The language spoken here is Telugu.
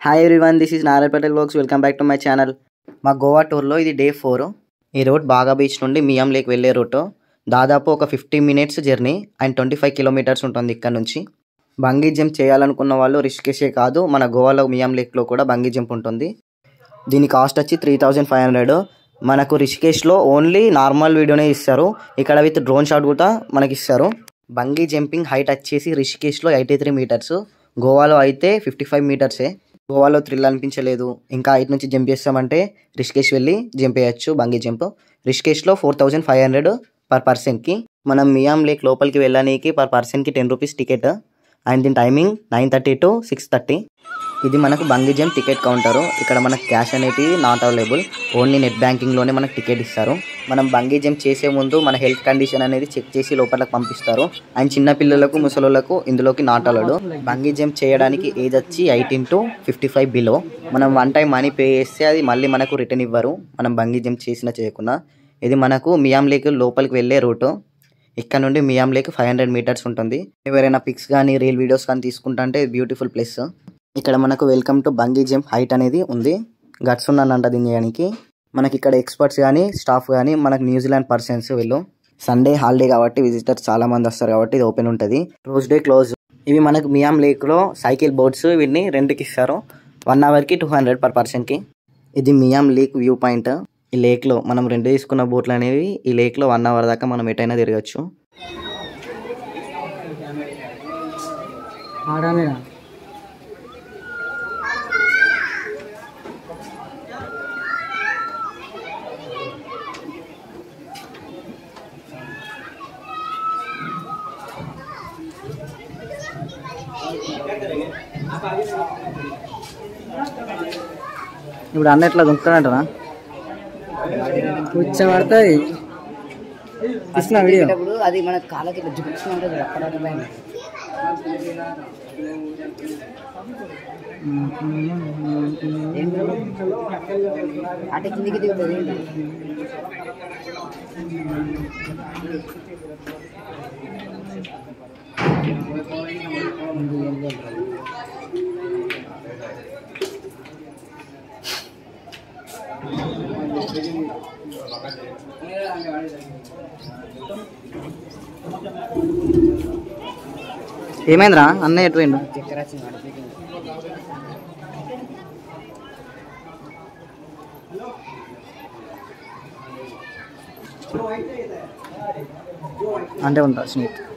Hi everyone this is Narayana Patel works welcome back to my channel మా గోవా టూర్లో ఇది డే ఫోర్ ఈ రోడ్ బాగా బీచ్ నుండి మియాం లేక్ వెళ్ళే రూట్ దాదాపు ఒక fifty minutes journey and twenty five kilometres ఉంటుంది ఇక్కడ నుంచి బంగీ జంప్ చేయాలనుకున్న వాళ్ళు రిస్కేసే కాదు మన గోవాలో మియాం లేక్లో కూడా బంగీ జంప్ ఉంటుంది దీని కాస్ట్ వచ్చి త్రీ థౌజండ్ ఫైవ్ హండ్రెడ్ మనకు రిషికేష్లో ఓన్లీ నార్మల్ వీడియోనే ఇస్తారు ఇక్కడ విత్ డ్రోన్ షాట్ కూడా మనకి ఇస్తారు బంగీ జంపింగ్ హైట్ వచ్చేసి రిషికేష్లో ఎయిటీ త్రీ మీటర్స్ గోవాలో అయితే ఫిఫ్టీ ఫైవ్ మీటర్సే గోవాలో థ్రిల్ అనిపించలేదు ఇంకా హైట్ నుంచి జంప్ చేస్తామంటే రిషికేష్ వెళ్ళి జంప్ వేయచ్చు బంగీ జంప్ రిషికేష్లో four thousand five hundred per పర్సన్కి మనం మియాం లేక్ లోపలికి వెళ్ళడానికి పర్ పర్సన్కి టెన్ రూపీస్ టికెట్ అండ్ దీని timing nine thirty to six thirty ఇది మనకు బంగీ జంప్ టికెట్ కౌంటరు ఇక్కడ మనకు క్యాష్ అనేది నాట్ అవైలబుల్ ఓన్లీ నెట్ బ్యాంకింగ్లోనే మనకు టికెట్ ఇస్తారు మనం బంగీ జంప్ చేసే ముందు మన హెల్త్ కండిషన్ అనేది చెక్ చేసి లోపలికి పంపిస్తారు అండ్ చిన్న పిల్లలకు ముసలోళ్ళకు ఇందులోకి నాట్ అలడు బంగీ జంప్ చేయడానికి ఏజ్ వచ్చి eighteen to fifty five below మనం వన్ టైం మనీ పే చేస్తే అది మళ్ళీ మనకు రిటర్న్ ఇవ్వరు మనం బంగీ జంప్ చేసినా చేయకుండా ఇది మనకు మియాం లేక్ లోపలికి వెళ్ళే రూటు ఇక్కడ నుండి Mayem Lake five hundred metres ఉంటుంది ఎవరైనా పిక్స్ కానీ రీల్ వీడియోస్ కానీ తీసుకుంటా అంటే బ్యూటిఫుల్ ప్లేస్ ఇక్కడ మనకు welcome to bungee jump height అనేది ఉంది గట్స్ ఉన్నానంట దీని చేయడానికి మనకి ఇక్కడ ఎక్స్పర్ట్స్ కానీ స్టాఫ్ కానీ మనకు న్యూజిలాండ్ పర్సన్స్ వీళ్ళు సండే హాలిడే కాబట్టి విజిటర్స్ చాలా మంది వస్తారు కాబట్టి ఇది ఓపెన్ ఉంటుంది రోజ్ డే క్లోజ్ ఇవి మనకు మియాం లేక్లో సైకిల్ బోట్స్ వీటిని రెంట్కి ఇస్తారు వన్ అవర్కి టూ హండ్రెడ్ పర్ పర్సన్కి ఇది మియాం లేక్ వ్యూ పాయింట్ ఈ లేక్లో మనం రెండు తీసుకున్న బోట్లు అనేవి ఈ లేక్లో వన్ అవర్ దాకా మనం ఎటైనా తిరగచ్చు ఆడానేనా ఇప్పుడు అన్న ఎట్లా దుంకుతాడంటనా కూర్చోబడుతుంది తీసిన వీడియో ఇప్పుడు అది మన కాళ్ళకి ఇట్లా చూపించినట్టు అక్కడ భయం అంటే కిందికి దిగుతుంది ఏంటి ఏమైందిరా అన్న ఎటు పోయిండు చక్కెర వచ్చింది వాడికి. అంటే ఉంటా స్నేహితు